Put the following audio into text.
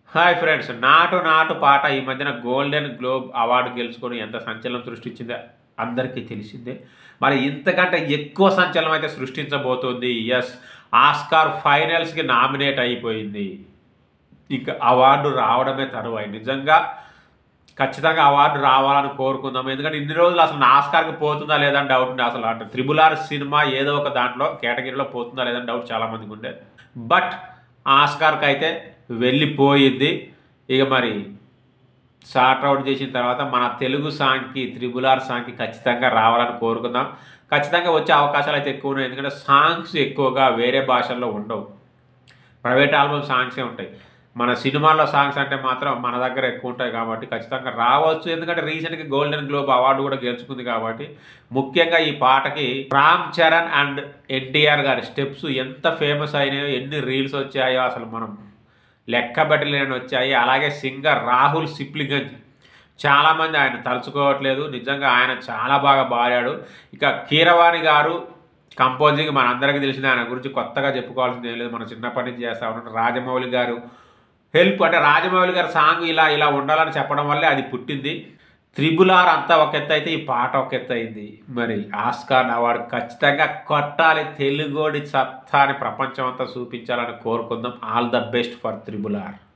hi friends నాటు నాటు పాట ఈ మధ్యన గోల్డెన్ గ్లోబ్ అవార్డు గెలుచుకొని ఎంత సంచలనం సృష్టించిందో అందరికీ తెలిసిందే మరి ఇంతకంటే ఎక్కువ సంచలనం అయితే సృష్టించబోతోంది ఎస్ ఆస్కార్ ఫైనల్స్కి నామినేట్ అయిపోయింది ఇక అవార్డు రావడమే తరువాయి నిజంగా ఖచ్చితంగా అవార్డు రావాలని కోరుకుందాం ఎందుకంటే ఇన్ని రోజులు అసలు నా ఆస్కార్కి పోతుందా లేదా అని డౌట్ ఉంది అసలు అంటే త్రిబుల్ ఆర్ సినిమా ఏదో ఒక దాంట్లో కేటగిరీలో పోతుందా లేదని డౌట్ చాలామందికి ఉండే బట్ ఆస్కార్కి అయితే వెళ్ళిపోయింది ఇక మరి షార్ట్ అవుట్ చేసిన తర్వాత మన తెలుగు సాంగ్కి త్రిబుల్ ఆర్ సాంగ్కి ఖచ్చితంగా రావాలని కోరుకుందాం ఖచ్చితంగా వచ్చే అవకాశాలు అయితే ఎక్కువ ఉన్నాయి ఎందుకంటే సాంగ్స్ ఎక్కువగా వేరే భాషల్లో ఉండవు ప్రైవేట్ ఆల్బమ్ సాంగ్సే ఉంటాయి మన సినిమాల్లో సాంగ్స్ అంటే మాత్రం మన దగ్గర ఎక్కువ ఉంటాయి కాబట్టి ఖచ్చితంగా రావచ్చు ఎందుకంటే రీసెంట్గా గోల్డెన్ గ్లోబ్ అవార్డు కూడా గెలుచుకుంది కాబట్టి ముఖ్యంగా ఈ పాటకి రామ్ చరణ్ అండ్ ఎన్టీఆర్ గారి స్టెప్స్ ఎంత ఫేమస్ అయినాయో ఎన్ని రీల్స్ వచ్చాయో అసలు మనం లెక్క పెట్టలేని వచ్చాయి అలాగే సింగర్ రాహుల్ సిప్లిగంజ్ చాలామంది ఆయన తలుచుకోవట్లేదు నిజంగా ఆయన చాలా బాగా పాడాడు ఇక కీరవాణి గారు కంపోజింగ్ మనందరికీ తెలిసిన ఆయన గురించి కొత్తగా చెప్పుకోవాల్సింది ఏం లేదు మనం చిన్నప్పటి నుంచి చేస్తా ఉన్నాం రాజమౌళి గారు హెల్ప్ అంటే రాజమౌళి గారి సాంగ్ ఇలా ఇలా ఉండాలని చెప్పడం వల్లే అది పుట్టింది త్రిబుల్ ఆర్ అంతా ఒక ఎత్తు అయితే ఈ పాట ఒక ఎత్తు అయింది మరి ఆస్కార్ అవార్డు ఖచ్చితంగా కొట్టాలి తెలుగోడి సత్తాని ప్రపంచం అంతా చూపించాలని కోరుకుందాం all the best for triple are